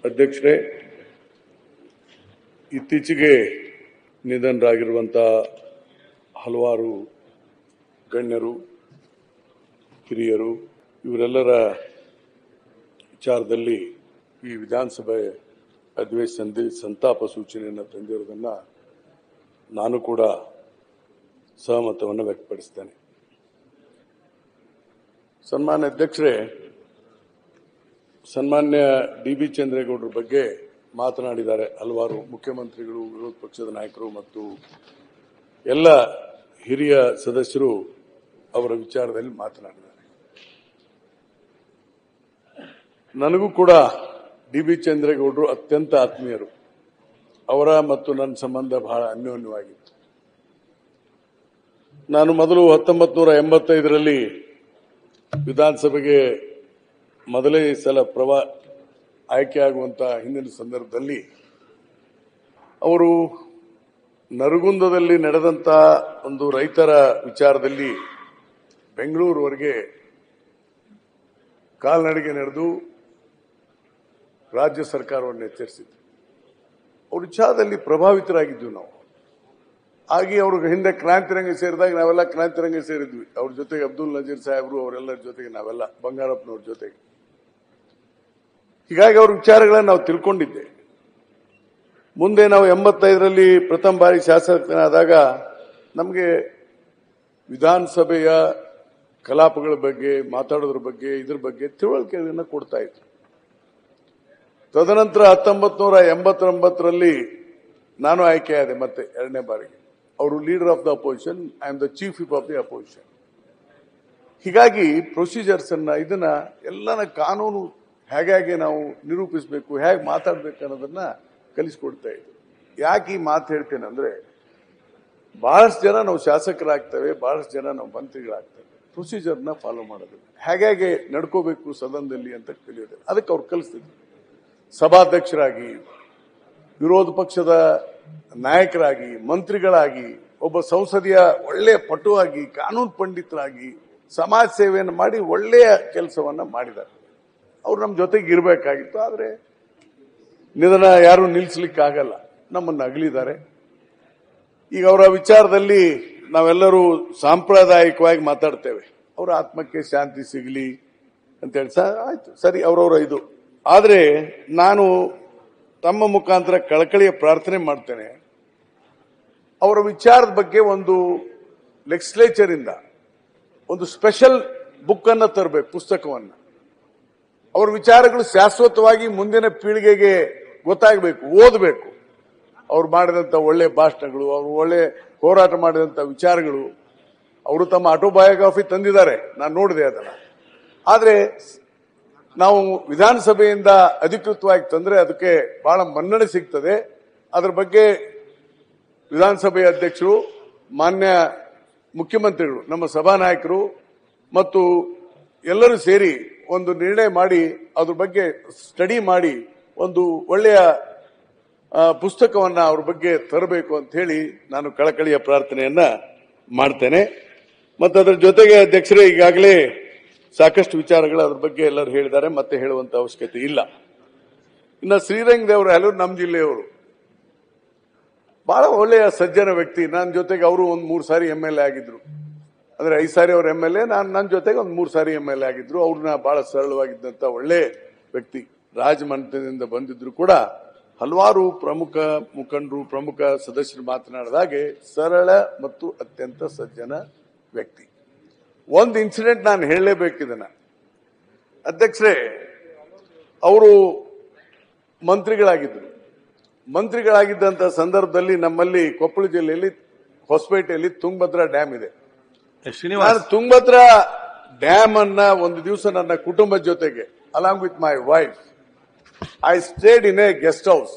ಅಧ್ಯಕ್ಷರೇ ಇತ್ತೀಚೆಗೆ ನಿಧನರಾಗಿರುವಂಥ ಹಲವಾರು ಗಣ್ಯರು ಹಿರಿಯರು ಇವರೆಲ್ಲರ ವಿಚಾರದಲ್ಲಿ ಈ ವಿಧಾನಸಭೆ ಅಧಿವೇಶನದಲ್ಲಿ ಸಂತಾಪ ಸೂಚನೆಯನ್ನು ತಂದಿರುವುದನ್ನು ನಾನು ಕೂಡ ಸಹಮತವನ್ನು ವ್ಯಕ್ತಪಡಿಸ್ತೇನೆ ಸನ್ಮಾನ್ಯ ಅಧ್ಯಕ್ಷರೇ ಸನ್ಮಾನ್ಯ ಡಿ ಬಿ ಚಂದ್ರೇಗೌಡರ ಬಗ್ಗೆ ಮಾತನಾಡಿದ್ದಾರೆ ಹಲವಾರು ಮುಖ್ಯಮಂತ್ರಿಗಳು ವಿರೋಧ ಪಕ್ಷದ ನಾಯಕರು ಮತ್ತು ಎಲ್ಲ ಹಿರಿಯ ಸದಸ್ಯರು ಅವರ ವಿಚಾರದಲ್ಲಿ ಮಾತನಾಡಿದ್ದಾರೆ ನನಗೂ ಕೂಡ ಡಿ ಬಿ ಚಂದ್ರೇಗೌಡರು ಅತ್ಯಂತ ಆತ್ಮೀಯರು ಅವರ ಮತ್ತು ನನ್ನ ಸಂಬಂಧ ಬಹಳ ಅನ್ಯೋನ್ಯವಾಗಿತ್ತು ನಾನು ಮೊದಲು ಹತ್ತೊಂಬತ್ತು ನೂರ ಎಂಬತ್ತೈದರಲ್ಲಿ ವಿಧಾನಸಭೆಗೆ ಮೊದಲೇ ಸಲ ಪ್ರವಾ ಆಯ್ಕೆಯಾಗುವಂತ ಹಿಂದಿನ ಸಂದರ್ಭದಲ್ಲಿ ಅವರು ನರಗುಂದದಲ್ಲಿ ನಡೆದಂತ ಒಂದು ರೈತರ ವಿಚಾರದಲ್ಲಿ ಬೆಂಗಳೂರುವರೆಗೆ ಕಾಲ್ನಡಿಗೆ ನಡೆದು ರಾಜ್ಯ ಸರ್ಕಾರವನ್ನು ಎಚ್ಚರಿಸಿದ್ರು ಅವ್ರ ವಿಚಾರದಲ್ಲಿ ಪ್ರಭಾವಿತರಾಗಿದ್ವಿ ನಾವು ಹಾಗೆ ಅವ್ರಿಗೆ ಹಿಂದೆ ಕ್ರಾಂತಿರಂಗ ಸೇರಿದಾಗ ನಾವೆಲ್ಲ ಕ್ರಾಂತಿರಂಗ ಸೇರಿದ್ವಿ ಅವ್ರ ಜೊತೆಗೆ ಅಬ್ದುಲ್ ನಜೀರ್ ಸಾಹೇಬರು ಅವರೆಲ್ಲರ ಜೊತೆಗೆ ನಾವೆಲ್ಲ ಬಂಗಾರಪ್ಪನವ್ರ ಜೊತೆಗೆ ಹೀಗಾಗಿ ಅವ್ರ ವಿಚಾರಗಳನ್ನ ನಾವು ತಿಳ್ಕೊಂಡಿದ್ದೆ ಮುಂದೆ ನಾವು ಎಂಬತ್ತೈದರಲ್ಲಿ ಪ್ರಥಮ ಬಾರಿ ಶಾಸಕನಾದಾಗ ನಮಗೆ ವಿಧಾನಸಭೆಯ ಕಲಾಪಗಳ ಬಗ್ಗೆ ಮಾತಾಡೋದ್ರ ಬಗ್ಗೆ ಇದ್ರ ಬಗ್ಗೆ ತಿಳುವಳಿಕೆಗಳನ್ನ ಕೊಡ್ತಾ ಇದ್ರು ತದನಂತರ ಹತ್ತೊಂಬತ್ತು ನೂರ ಎಂಬತ್ತೊಂಬತ್ತರಲ್ಲಿ ನಾನು ಆಯ್ಕೆಯಾದೆ ಮತ್ತೆ ಎರಡನೇ ಬಾರಿಗೆ ಅವರು leader of the opposition I am the chief whip of the opposition ಹೀಗಾಗಿ ಪ್ರೊಸೀಜರ್ಸ್ ಅನ್ನ ಇದನ್ನ ಎಲ್ಲನ ಕಾನೂನು ಹೇಗೆ ನಾವು ನಿರೂಪಿಸಬೇಕು ಹೇಗೆ ಮಾತಾಡ್ಬೇಕು ಅನ್ನೋದನ್ನ ಕಲಿಸ್ಕೊಡ್ತಾ ಇದ್ರು ಯಾಕೆ ಈ ಮಾತು ಹೇಳ್ತೇನೆ ಅಂದ್ರೆ ಬಹಳಷ್ಟು ಜನ ನಾವು ಶಾಸಕರಾಗ್ತೇವೆ ಬಹಳಷ್ಟು ಜನ ನಾವು ಮಂತ್ರಿಗಳಾಗ್ತೇವೆ ಪ್ರೊಸೀಜರ್ನ ಫಾಲೋ ಮಾಡೋದು ಹೇಗೆ ನಡ್ಕೋಬೇಕು ಸದನದಲ್ಲಿ ಅಂತ ಕಲಿಯೋದು ಅದಕ್ಕೆ ಅವ್ರು ಕಲಿಸ್ತಿದ್ರು ಸಭಾಧ್ಯಕ್ಷರಾಗಿ ವಿರೋಧ ಪಕ್ಷದ ನಾಯಕರಾಗಿ ಮಂತ್ರಿಗಳಾಗಿ ಒಬ್ಬ ಸಂಸದೀಯ ಒಳ್ಳೆಯ ಪಟುವಾಗಿ ಕಾನೂನು ಪಂಡಿತರಾಗಿ ಸಮಾಜ ಸೇವೆಯನ್ನು ಮಾಡಿ ಒಳ್ಳೆಯ ಕೆಲಸವನ್ನ ಮಾಡಿದ್ದಾರೆ ಅವ್ರು ನಮ್ಮ ಜೊತೆಗೆ ಇರಬೇಕಾಗಿತ್ತು ಆದರೆ ನಿಧನ ಯಾರು ನಿಲ್ಲಿಸ್ಲಿಕ್ಕೆ ಆಗಲ್ಲ ನಮ್ಮನ್ನು ಅಗಲಿದ್ದಾರೆ ಈಗ ಅವರ ವಿಚಾರದಲ್ಲಿ ನಾವೆಲ್ಲರೂ ಸಾಂಪ್ರದಾಯಿಕವಾಗಿ ಮಾತಾಡ್ತೇವೆ ಅವರ ಆತ್ಮಕ್ಕೆ ಶಾಂತಿ ಸಿಗಲಿ ಅಂತೇಳಿ ಸ ಆಯ್ತು ಸರಿ ಅವರವರ ಇದು ಆದರೆ ನಾನು ತಮ್ಮ ಮುಖಾಂತರ ಕಳಕಳಿಯ ಪ್ರಾರ್ಥನೆ ಮಾಡ್ತೇನೆ ಅವರ ವಿಚಾರದ ಬಗ್ಗೆ ಒಂದು ಲೆಗಿಸ್ಲೇಚರ್ ಇಂದ ಒಂದು ಸ್ಪೆಷಲ್ ಬುಕ್ ಅನ್ನ ತರಬೇಕು ಪುಸ್ತಕವನ್ನ ಅವ್ರ ವಿಚಾರಗಳು ಶಾಶ್ವತವಾಗಿ ಮುಂದಿನ ಪೀಳಿಗೆಗೆ ಗೊತ್ತಾಗಬೇಕು ಓದಬೇಕು ಅವ್ರು ಮಾಡಿದಂತ ಒಳ್ಳೆ ಭಾಷಣಗಳು ಅವರು ಒಳ್ಳೆ ಹೋರಾಟ ಮಾಡಿದಂತ ವಿಚಾರಗಳು ಅವರು ತಮ್ಮ ಆಟೋಬಯೋಗ್ರಫಿ ತಂದಿದ್ದಾರೆ ನಾನು ನೋಡಿದೆ ಅದನ್ನ ಆದ್ರೆ ನಾವು ವಿಧಾನಸಭೆಯಿಂದ ಅಧಿಕೃತವಾಗಿ ತಂದ್ರೆ ಅದಕ್ಕೆ ಬಹಳ ಮನ್ನಣೆ ಸಿಗ್ತದೆ ಅದರ ಬಗ್ಗೆ ವಿಧಾನಸಭೆಯ ಅಧ್ಯಕ್ಷರು ಮಾನ್ಯ ಮುಖ್ಯಮಂತ್ರಿಗಳು ನಮ್ಮ ಸಭಾನಾಯಕರು ಮತ್ತು ಎಲ್ಲರೂ ಸೇರಿ ಒಂದು ನಿರ್ಣಯ ಮಾಡಿ ಅದ್ರ ಬಗ್ಗೆ ಸ್ಟಡಿ ಮಾಡಿ ಒಂದು ಒಳ್ಳೆಯ ಆ, ಪುಸ್ತಕವನ್ನ ಅವ್ರ ಬಗ್ಗೆ ತರಬೇಕು ಅಂತ ಹೇಳಿ ನಾನು ಕಳಕಳಿಯ ಪ್ರಾರ್ಥನೆಯನ್ನ ಮಾಡ್ತೇನೆ ಮತ್ತು ಅದರ ಜೊತೆಗೆ ಅಧ್ಯಕ್ಷರೇ ಈಗಾಗಲೇ ಸಾಕಷ್ಟು ವಿಚಾರಗಳು ಅದ್ರ ಬಗ್ಗೆ ಎಲ್ಲರೂ ಹೇಳಿದ್ದಾರೆ ಮತ್ತೆ ಹೇಳುವಂತ ಅವಶ್ಯಕತೆ ಇಲ್ಲ ಇನ್ನು ಶ್ರೀರಂಗ್ ದೇವರು ಎಲ್ಲರೂ ನಮ್ಮ ಜಿಲ್ಲೆಯವರು ಬಹಳ ಒಳ್ಳೆಯ ಸಜ್ಜನ ವ್ಯಕ್ತಿ ನನ್ನ ಜೊತೆಗೆ ಅವರು ಒಂದು ಮೂರು ಸಾರಿ ಎಂ ಎಲ್ ಎ ಆಗಿದ್ರು ಅಂದ್ರೆ ಐದು ಸಾರಿ ಅವ್ರ ಎಂ ಎಲ್ ಎ ನಾನು ನನ್ನ ಜೊತೆಗೆ ಒಂದು ಮೂರು ಸಾರಿ ಎಂ ಎಲ್ ಎ ಆಗಿದ್ರು ಅವ್ರನ್ನ ಬಹಳ ಸರಳವಾಗಿದ್ದಂತ ಒಳ್ಳೆ ವ್ಯಕ್ತಿ ರಾಜಮನೆತನದಿಂದ ಬಂದಿದ್ರು ಕೂಡ ಹಲವಾರು ಪ್ರಮುಖ ಮುಖಂಡರು ಪ್ರಮುಖ ಸದಸ್ಯರು ಮಾತನಾಡಿದಾಗೆ ಸರಳ ಮತ್ತು ಅತ್ಯಂತ ಸಜ್ಜನ ವ್ಯಕ್ತಿ ಒಂದು ಇನ್ಸಿಡೆಂಟ್ ನಾನು ಹೇಳಲೇಬೇಕಿದನ್ನ ಅಧ್ಯಕ್ಷರೇ ಅವರು ಮಂತ್ರಿಗಳಾಗಿದ್ದರು ಮಂತ್ರಿಗಳಾಗಿದ್ದಂತ ಸಂದರ್ಭದಲ್ಲಿ ನಮ್ಮಲ್ಲಿ ಕೊಪ್ಪಳ ಜಿಲ್ಲೆಯಲ್ಲಿ ಹೊಸಪೇಟೆಯಲ್ಲಿ ತುಂಗಭದ್ರಾ ಡ್ಯಾಮ್ ಇದೆ ಶ್ರೀನಿವಾಸ್ ನಾನು ತುಂಗಭದ್ರಾ ಡ್ಯಾಮ್ ಅನ್ನ ಒಂದು ದಿವಸ ನನ್ನ ಕುಟುಂಬದ ಜೊತೆಗೆ along with my wife I stayed in a guest house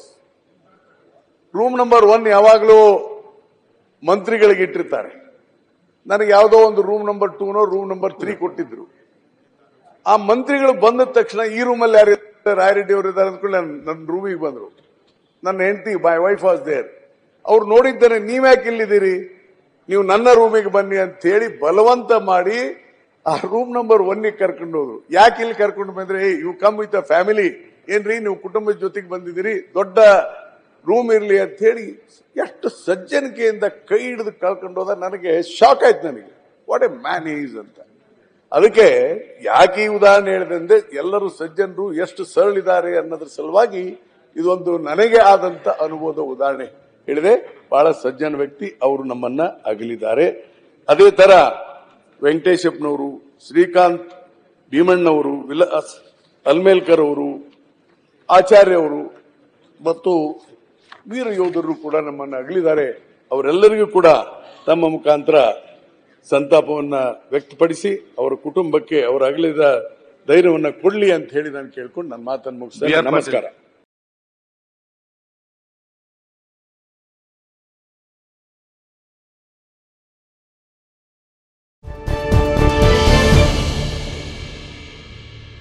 room number one ಯಾವಾಗಲೂ ಮಂತ್ರಿಗಳಿಗೆ ಇಟ್ಟಿರ್ತಾರೆ ನನಗೆ ಯಾವುದೋ ಒಂದು ರೂಮ್ ನಂಬರ್ ಟೂನೋ ರೂಮ್ ನಂಬರ್ ತ್ರೀ ಕೊಟ್ಟಿದ್ರು ಆ ಮಂತ್ರಿಗಳು ಬಂದ ತಕ್ಷಣ ಈ ರೂಮಲ್ಲಿ ಯಾರು ಇದ್ದಾರೆ ರಾಯರೆಡ್ಡಿ ಅವರು ಇದ್ದಾರೆ ಅಂದ್ಕೊಂಡು ನನ್ನ ರೂಮಿಗೆ ಬಂದ್ರು ನನ್ನ ಹೆಂಡತಿ ಮೈ ವೈಫ್ ವಾಸ್ ದೇರ್ ಅವ್ರು ನೋಡಿದ್ದಾರೆ ನೀವ್ಯಾಕೆ ಇಲ್ಲಿದ್ದೀರಿ ನೀವು ನನ್ನ ರೂಮಿಗೆ ಬನ್ನಿ ಅಂತ ಹೇಳಿ ಬಲವಂತ ಮಾಡಿ ಆ ರೂಮ್ ನಂಬರ್ ಒನ್ಗೆ ಕರ್ಕೊಂಡು ಹೋದ್ರು ಯಾಕೆ ಇಲ್ಲಿ ಕರ್ಕೊಂಡು ಬಂದ್ರೆ you come with a family ಏನ್ರಿ ನೀವು ಕುಟುಂಬದ ಜೊತೆಗೆ ಬಂದಿದ್ದೀರಿ ದೊಡ್ಡ ರೂಮ್ ಇರ್ಲಿ ಅಂತ ಹೇಳಿ ಎಷ್ಟು ಸಜ್ಜನಿಕೆಯಿಂದ ಕೈ ಹಿಡಿದು ಕಳ್ಕೊಂಡು ಹೋದ ನನಗೆ ಶಾಕ್ ಆಯ್ತು ನನಗೆ ವಾಟ್ ಎ ಮ್ಯಾನ್ ಈಸ್ ಅಂತ ಅದಕ್ಕೆ ಯಾಕೆ ಈ ಉದಾಹರಣೆ ಹೇಳಿದೆ ಅಂದ್ರೆ ಎಲ್ಲರೂ ಸಜ್ಜನರು ಎಷ್ಟು ಸರಳಿದ್ದಾರೆ ಅನ್ನೋದ್ರ ಸಲುವಾಗಿ ಇದೊಂದು ನನಗೆ ಆದಂತ ಅನುಭವದ ಉದಾಹರಣೆ ಹೇಳಿದೆ ಬಹಳ ಸಜ್ಜನ ವ್ಯಕ್ತಿ ಅವರು ನಮ್ಮನ್ನ ಅಗಲಿದ್ದಾರೆ ಅದೇ ತರ ವೆಂಕಟೇಶಪ್ಪನವರು ಶ್ರೀಕಾಂತ್ ಭೀಮಣ್ಣವರು ವಿಲಾಸ್ ಅಲ್ಮೇಲ್ಕರ್ ಅವರು ಆಚಾರ್ಯ ಅವರು ಮತ್ತು ವೀರ ಯೋಧರು ಕೂಡ ನಮ್ಮನ್ನು ಅಗಲಿದ್ದಾರೆ ಅವರೆಲ್ಲರಿಗೂ ಕೂಡ ತಮ್ಮ ಮುಖಾಂತರ ಸಂತಾಪವನ್ನ ವ್ಯಕ್ತಪಡಿಸಿ ಅವರ ಕುಟುಂಬಕ್ಕೆ ಅವರ ಅಗಲಿದ ಧೈರ್ಯವನ್ನ ಕೊಡ್ಲಿ ಅಂತ ಹೇಳಿ ನಾನು ಕೇಳ್ಕೊಂಡು ನನ್ನ ಮಾತನ್ನು ಬಿ ಮುಗಿಸ್ತೇನೆ ಆರ್ ಪಾಟೀಲ್ ನಮಸ್ಕಾರ